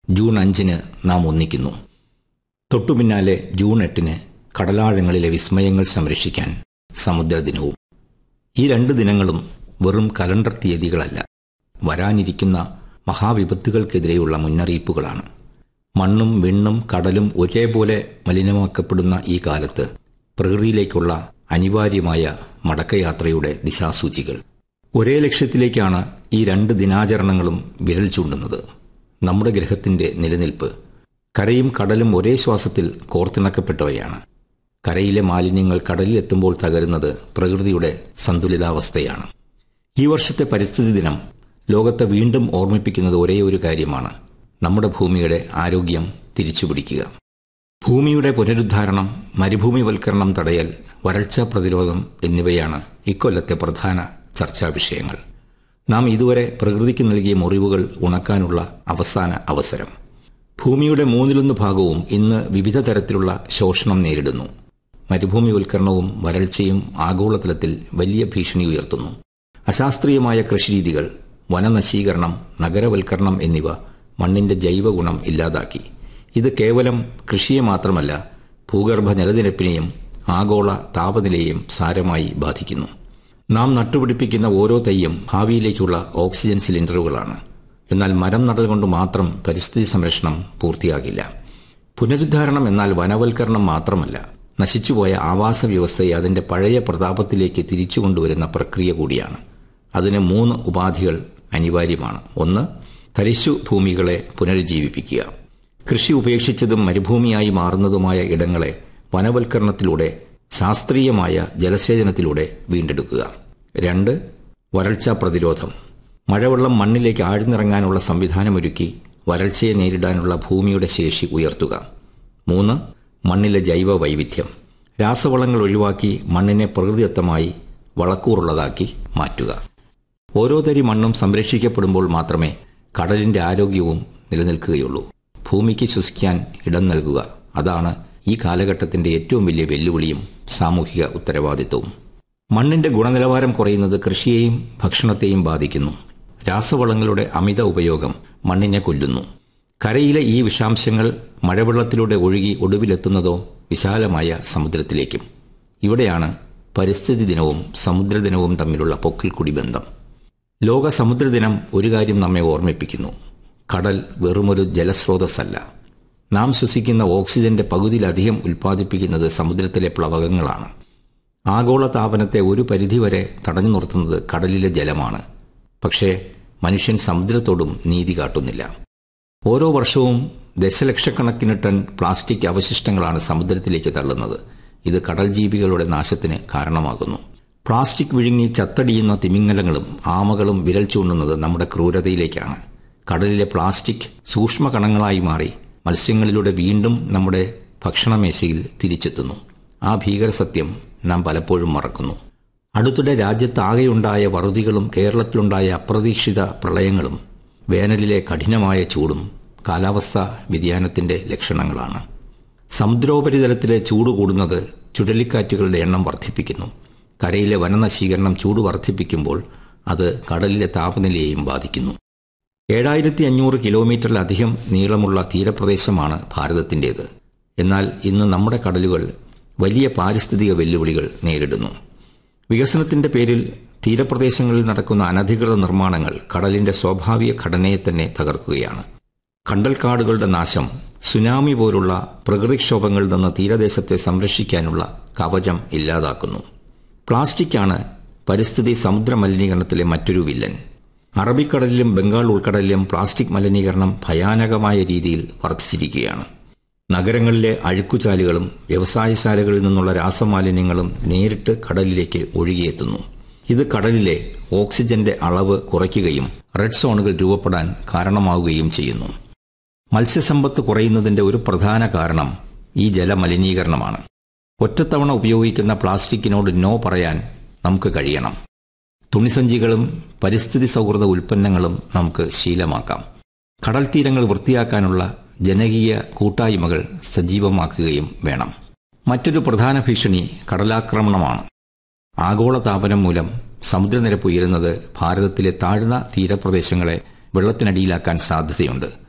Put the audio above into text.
June അഞ്ചിന് നാം ഒന്നിക്കുന്നു തൊട്ടുപിന്നാലെ ജൂൺ എട്ടിന് കടലാഴങ്ങളിലെ വിസ്മയങ്ങൾ സംരക്ഷിക്കാൻ സമുദ്രദിനവും ഈ രണ്ട് ദിനങ്ങളും വെറും കലണ്ടർ തീയതികളല്ല വരാനിരിക്കുന്ന മഹാവിപത്തുകൾക്കെതിരെയുള്ള മുന്നറിയിപ്പുകളാണ് മണ്ണും വിണ്ണും കടലും ഒരേപോലെ മലിനമാക്കപ്പെടുന്ന ഈ കാലത്ത് പ്രകൃതിയിലേക്കുള്ള അനിവാര്യമായ മടക്കയാത്രയുടെ ദിശാസൂചികൾ ഒരേ ലക്ഷ്യത്തിലേക്കാണ് ഈ രണ്ട് ദിനാചരണങ്ങളും വിരൽ ചൂണ്ടുന്നത് നമ്മുടെ ഗ്രഹത്തിന്റെ നിലനിൽപ്പ് കരയും കടലും ഒരേ ശ്വാസത്തിൽ കോർത്തിണക്കപ്പെട്ടവയാണ് കരയിലെ മാലിന്യങ്ങൾ കടലിലെത്തുമ്പോൾ തകരുന്നത് പ്രകൃതിയുടെ സന്തുലിതാവസ്ഥയാണ് ഈ വർഷത്തെ പരിസ്ഥിതി ദിനം ലോകത്തെ വീണ്ടും ഓർമ്മിപ്പിക്കുന്നത് ഒരേ ഒരു കാര്യമാണ് നമ്മുടെ ഭൂമിയുടെ ആരോഗ്യം തിരിച്ചുപിടിക്കുക ഭൂമിയുടെ പുനരുദ്ധാരണം മരുഭൂമിവൽക്കരണം തടയൽ വരൾച്ച പ്രതിരോധം എന്നിവയാണ് ഇക്കൊല്ലത്തെ പ്രധാന ചർച്ചാ വിഷയങ്ങൾ നാം ഇതുവരെ പ്രകൃതിക്ക് നൽകിയ മുറിവുകൾ ഉണക്കാനുള്ള അവസാന അവസരം ഭൂമിയുടെ മൂന്നിലൊന്ന് ഭാഗവും ഇന്ന് വിവിധ തരത്തിലുള്ള ശോഷണം നേരിടുന്നു മരുഭൂമിവൽക്കരണവും വരൾച്ചയും ആഗോളതലത്തിൽ വലിയ ഭീഷണി ഉയർത്തുന്നു അശാസ്ത്രീയമായ കൃഷിരീതികൾ വനനശീകരണം നഗരവൽക്കരണം എന്നിവ മണ്ണിന്റെ ജൈവഗുണം ഇല്ലാതാക്കി ഇത് കേവലം കൃഷിയെ മാത്രമല്ല ഭൂഗർഭ ജലനിരപ്പിനെയും ആഗോള താപനിലയെയും സാരമായി ബാധിക്കുന്നു നാം നട്ടുപിടിപ്പിക്കുന്ന ഓരോ തൈയും ഭാവിയിലേക്കുള്ള ഓക്സിജൻ സിലിണ്ടറുകളാണ് എന്നാൽ മരം നടൽ കൊണ്ട് മാത്രം പരിസ്ഥിതി സംരക്ഷണം പൂർത്തിയാകില്ല പുനരുദ്ധാരണം എന്നാൽ വനവൽക്കരണം മാത്രമല്ല നശിച്ചുപോയ ആവാസ വ്യവസ്ഥയെ അതിന്റെ പഴയ പ്രതാപത്തിലേക്ക് തിരിച്ചു കൊണ്ടുവരുന്ന പ്രക്രിയ കൂടിയാണ് അതിന് മൂന്ന് ഉപാധികൾ അനിവാര്യമാണ് ഒന്ന് തരിശു ഭൂമികളെ പുനരുജ്ജീവിപ്പിക്കുക കൃഷി ഉപേക്ഷിച്ചതും മരുഭൂമിയായി മാറുന്നതുമായ ഇടങ്ങളെ വനവൽക്കരണത്തിലൂടെ ശാസ്ത്രീയമായ ജലസേചനത്തിലൂടെ വീണ്ടെടുക്കുക രണ്ട് വരൾച്ചാ പ്രതിരോധം മഴവെള്ളം മണ്ണിലേക്ക് ആഴ്ന്നിറങ്ങാനുള്ള സംവിധാനമൊരുക്കി വരൾച്ചയെ നേരിടാനുള്ള ഭൂമിയുടെ ശേഷി ഉയർത്തുക മൂന്ന് മണ്ണിലെ ജൈവ വൈവിധ്യം രാസവളങ്ങൾ ഒഴിവാക്കി മണ്ണിനെ പ്രകൃതിദത്തമായി വളക്കൂറുള്ളതാക്കി മാറ്റുക ഓരോ തരി മണ്ണും സംരക്ഷിക്കപ്പെടുമ്പോൾ മാത്രമേ കടലിന്റെ ആരോഗ്യവും നിലനിൽക്കുകയുള്ളൂ ഭൂമിക്ക് ശ്വസിക്കാൻ ഇടം നൽകുക അതാണ് ഈ കാലഘട്ടത്തിന്റെ ഏറ്റവും വലിയ വെല്ലുവിളിയും സാമൂഹിക ഉത്തരവാദിത്വവും മണ്ണിന്റെ ഗുണനിലവാരം കുറയുന്നത് കൃഷിയെയും ഭക്ഷണത്തെയും ബാധിക്കുന്നു രാസവളങ്ങളുടെ അമിത ഉപയോഗം മണ്ണിനെ കൊല്ലുന്നു കരയിലെ ഈ വിഷാംശങ്ങൾ മഴവെള്ളത്തിലൂടെ ഒഴുകി ഒടുവിലെത്തുന്നതോ വിശാലമായ സമുദ്രത്തിലേക്കും ഇവിടെയാണ് പരിസ്ഥിതി ദിനവും സമുദ്രദിനവും തമ്മിലുള്ള പൊക്കിൽക്കുടി ബന്ധം ലോക സമുദ്രദിനം ഒരു കാര്യം നമ്മെ ഓർമ്മിപ്പിക്കുന്നു കടൽ വെറുമൊരു ജലസ്രോതസ്സല്ല നാം ശ്വസിക്കുന്ന ഓക്സിജന്റെ പകുതിയിലധികം ഉൽപ്പാദിപ്പിക്കുന്നത് സമുദ്രത്തിലെ പ്ലവകങ്ങളാണ് ആഗോള താപനത്തെ ഒരു പരിധിവരെ തടഞ്ഞു നിർത്തുന്നത് കടലിലെ ജലമാണ് പക്ഷേ മനുഷ്യൻ സമുദ്രത്തോടും നീതി കാട്ടുന്നില്ല ഓരോ വർഷവും ദശലക്ഷക്കണക്കിന് ടൺ പ്ലാസ്റ്റിക് അവശിഷ്ടങ്ങളാണ് സമുദ്രത്തിലേക്ക് തള്ളുന്നത് ഇത് കടൽ ജീവികളുടെ നാശത്തിന് കാരണമാകുന്നു പ്ലാസ്റ്റിക് വിഴുങ്ങി ചത്തടിയുന്ന തിമിംഗലങ്ങളും ആമകളും വിരൽ ചൂണ്ടുന്നത് നമ്മുടെ ക്രൂരതയിലേക്കാണ് കടലിലെ പ്ലാസ്റ്റിക് സൂക്ഷ്മ കണങ്ങളായി മാറി മത്സ്യങ്ങളിലൂടെ വീണ്ടും നമ്മുടെ ഭക്ഷണമേശയിൽ തിരിച്ചെത്തുന്നു ആ ഭീകരസത്യം നാം പലപ്പോഴും മറക്കുന്നു അടുത്തിടെ രാജ്യത്താകെയുണ്ടായ വറുതികളും കേരളത്തിലുണ്ടായ അപ്രതീക്ഷിത പ്രളയങ്ങളും വേനലിലെ കഠിനമായ ചൂടും കാലാവസ്ഥാ വ്യതിയാനത്തിന്റെ ലക്ഷണങ്ങളാണ് സമുദ്രോപരിതലത്തിലെ ചൂട് കൂടുന്നത് ചുഴലിക്കാറ്റുകളുടെ എണ്ണം വർദ്ധിപ്പിക്കുന്നു കരയിലെ വനനശീകരണം ചൂട് വർദ്ധിപ്പിക്കുമ്പോൾ അത് കടലിലെ താപനിലയെയും ബാധിക്കുന്നു ഏഴായിരത്തി അഞ്ഞൂറ് കിലോമീറ്ററിലധികം നീളമുള്ള തീരപ്രദേശമാണ് ഭാരതത്തിൻ്റേത് എന്നാൽ ഇന്ന് നമ്മുടെ കടലുകൾ വലിയ പാരിസ്ഥിതിക വെല്ലുവിളികൾ നേരിടുന്നു വികസനത്തിന്റെ പേരിൽ തീരപ്രദേശങ്ങളിൽ നടക്കുന്ന അനധികൃത നിർമ്മാണങ്ങൾ കടലിന്റെ സ്വാഭാവിക ഘടനയെ തന്നെ തകർക്കുകയാണ് കണ്ടൽക്കാടുകളുടെ നാശം സുനാമി പോലുള്ള പ്രകൃതിക്ഷോഭങ്ങളിൽ നിന്ന് തീരദേശത്തെ സംരക്ഷിക്കാനുള്ള കവചം ഇല്ലാതാക്കുന്നു പ്ലാസ്റ്റിക്കാണ് പരിസ്ഥിതി സമുദ്ര മലിനീകരണത്തിലെ മറ്റൊരു വില്ലൻ അറബിക്കടലിലും ബംഗാൾ ഉൾക്കടലിലും പ്ലാസ്റ്റിക് മലിനീകരണം ഭയാനകമായ രീതിയിൽ വർദ്ധിച്ചിരിക്കുകയാണ് നഗരങ്ങളിലെ അഴുക്കുചാലുകളും വ്യവസായശാലകളിൽ നിന്നുള്ള രാസമാലിന്യങ്ങളും നേരിട്ട് കടലിലേക്ക് ഒഴുകിയെത്തുന്നു ഇത് കടലിലെ ഓക്സിജന്റെ അളവ് കുറയ്ക്കുകയും റെഡ് സോണുകൾ രൂപപ്പെടാൻ കാരണമാവുകയും ചെയ്യുന്നു മത്സ്യസമ്പത്ത് കുറയുന്നതിന്റെ ഒരു പ്രധാന കാരണം ഈ ജലമലിനീകരണമാണ് ഒറ്റത്തവണ ഉപയോഗിക്കുന്ന പ്ലാസ്റ്റിക്കിനോട് നോ പറയാൻ നമുക്ക് കഴിയണം തുണിസഞ്ചികളും പരിസ്ഥിതി സൗഹൃദ ഉൽപ്പന്നങ്ങളും നമുക്ക് ശീലമാക്കാം കടൽ തീരങ്ങൾ വൃത്തിയാക്കാനുള്ള ജനകീയ കൂട്ടായ്മകൾ സജീവമാക്കുകയും വേണം മറ്റൊരു പ്രധാന ഭീഷണി കടലാക്രമണമാണ് ആഗോള താപനം മൂലം സമുദ്രനിരപ്പ് ഉയരുന്നത് ഭാരതത്തിലെ താഴ്ന്ന തീരപ്രദേശങ്ങളെ വെള്ളത്തിനടിയിലാക്കാൻ സാധ്യതയുണ്ട്